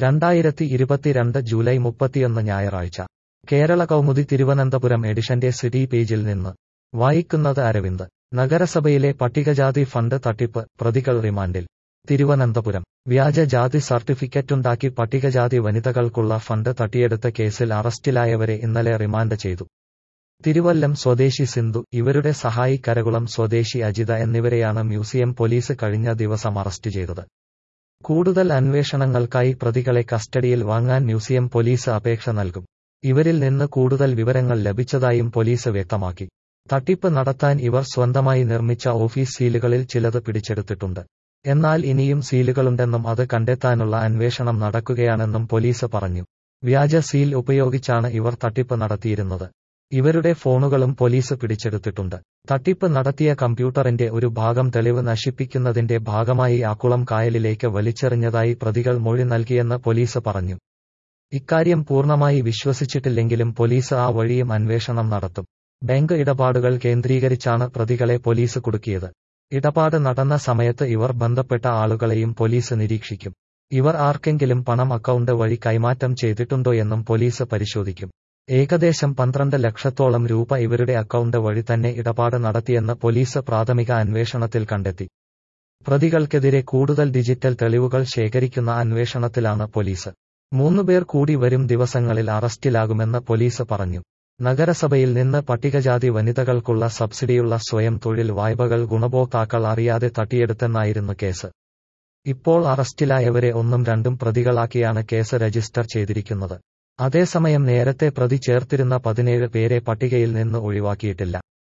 രണ്ടായിരത്തി ഇരുപത്തിരണ്ട് ജൂലൈ മുപ്പത്തിയൊന്ന് ഞായറാഴ്ച കേരള കൗമുദി തിരുവനന്തപുരം എഡിഷന്റെ സിറ്റി പേജിൽ നിന്ന് വായിക്കുന്നത് അരവിന്ദ് നഗരസഭയിലെ പട്ടികജാതി ഫണ്ട് തട്ടിപ്പ് പ്രതികൾ റിമാൻഡിൽ തിരുവനന്തപുരം വ്യാജ ജാതി സർട്ടിഫിക്കറ്റുണ്ടാക്കി പട്ടികജാതി വനിതകൾക്കുള്ള ഫണ്ട് തട്ടിയെടുത്ത കേസിൽ അറസ്റ്റിലായവരെ ഇന്നലെ റിമാൻഡ് ചെയ്തു തിരുവല്ലം സ്വദേശി സിന്ധു ഇവരുടെ സഹായി കരകുളം സ്വദേശി അജിത എന്നിവരെയാണ് മ്യൂസിയം പോലീസ് കഴിഞ്ഞ ദിവസം അറസ്റ്റ് ചെയ്തത് കൂടുതൽ അന്വേഷണങ്ങൾക്കായി പ്രതികളെ കസ്റ്റഡിയിൽ വാങ്ങാൻ മ്യൂസിയം പോലീസ് അപേക്ഷ നൽകും ഇവരിൽ നിന്ന് കൂടുതൽ വിവരങ്ങൾ ലഭിച്ചതായും പോലീസ് വ്യക്തമാക്കി തട്ടിപ്പ് നടത്താൻ ഇവർ സ്വന്തമായി നിർമ്മിച്ച ഓഫീസ് സീലുകളിൽ ചിലത് പിടിച്ചെടുത്തിട്ടുണ്ട് എന്നാൽ ഇനിയും സീലുകളുണ്ടെന്നും അത് കണ്ടെത്താനുള്ള അന്വേഷണം നടക്കുകയാണെന്നും പോലീസ് പറഞ്ഞു വ്യാജ സീൽ ഉപയോഗിച്ചാണ് ഇവർ തട്ടിപ്പ് നടത്തിയിരുന്നത് ഇവരുടെ ഫോണുകളും പോലീസ് പിടിച്ചെടുത്തിട്ടുണ്ട് തട്ടിപ്പ് നടത്തിയ കമ്പ്യൂട്ടറിന്റെ ഒരു ഭാഗം തെളിവ് നശിപ്പിക്കുന്നതിന്റെ ഭാഗമായി ആക്കുളം കായലിലേക്ക് വലിച്ചെറിഞ്ഞതായി പ്രതികൾ മൊഴി നൽകിയെന്ന് പോലീസ് പറഞ്ഞു ഇക്കാര്യം പൂർണ്ണമായി വിശ്വസിച്ചിട്ടില്ലെങ്കിലും പോലീസ് ആ വഴിയും അന്വേഷണം നടത്തും ബാങ്ക് ഇടപാടുകൾ കേന്ദ്രീകരിച്ചാണ് പ്രതികളെ പോലീസ് കുടുക്കിയത് ഇടപാട് നടന്ന സമയത്ത് ഇവർ ബന്ധപ്പെട്ട ആളുകളെയും പോലീസ് നിരീക്ഷിക്കും ഇവർ ആർക്കെങ്കിലും പണം അക്കൗണ്ട് വഴി കൈമാറ്റം ചെയ്തിട്ടുണ്ടോയെന്നും പോലീസ് പരിശോധിക്കും ഏകദേശം പന്ത്രണ്ട് ലക്ഷത്തോളം രൂപ ഇവരുടെ അക്കൗണ്ട് വഴി തന്നെ ഇടപാട് നടത്തിയെന്ന് പോലീസ് പ്രാഥമിക അന്വേഷണത്തിൽ കണ്ടെത്തി പ്രതികൾക്കെതിരെ കൂടുതൽ ഡിജിറ്റൽ തെളിവുകൾ ശേഖരിക്കുന്ന അന്വേഷണത്തിലാണ് പോലീസ് മൂന്നുപേർ കൂടി വരും ദിവസങ്ങളിൽ അറസ്റ്റിലാകുമെന്ന് പോലീസ് പറഞ്ഞു നഗരസഭയിൽ നിന്ന് പട്ടികജാതി വനിതകൾക്കുള്ള സബ്സിഡിയുള്ള സ്വയം തൊഴിൽ വായ്പകൾ ഗുണഭോക്താക്കൾ അറിയാതെ തട്ടിയെടുത്തെന്നായിരുന്നു കേസ് ഇപ്പോൾ അറസ്റ്റിലായവരെ ഒന്നും രണ്ടും പ്രതികളാക്കിയാണ് കേസ് രജിസ്റ്റർ ചെയ്തിരിക്കുന്നത് അതേസമയം നേരത്തെ പ്രതി ചേർത്തിരുന്ന പതിനേഴ് പേരെ പട്ടികയിൽ നിന്ന് ഒഴിവാക്കിയിട്ടില്ല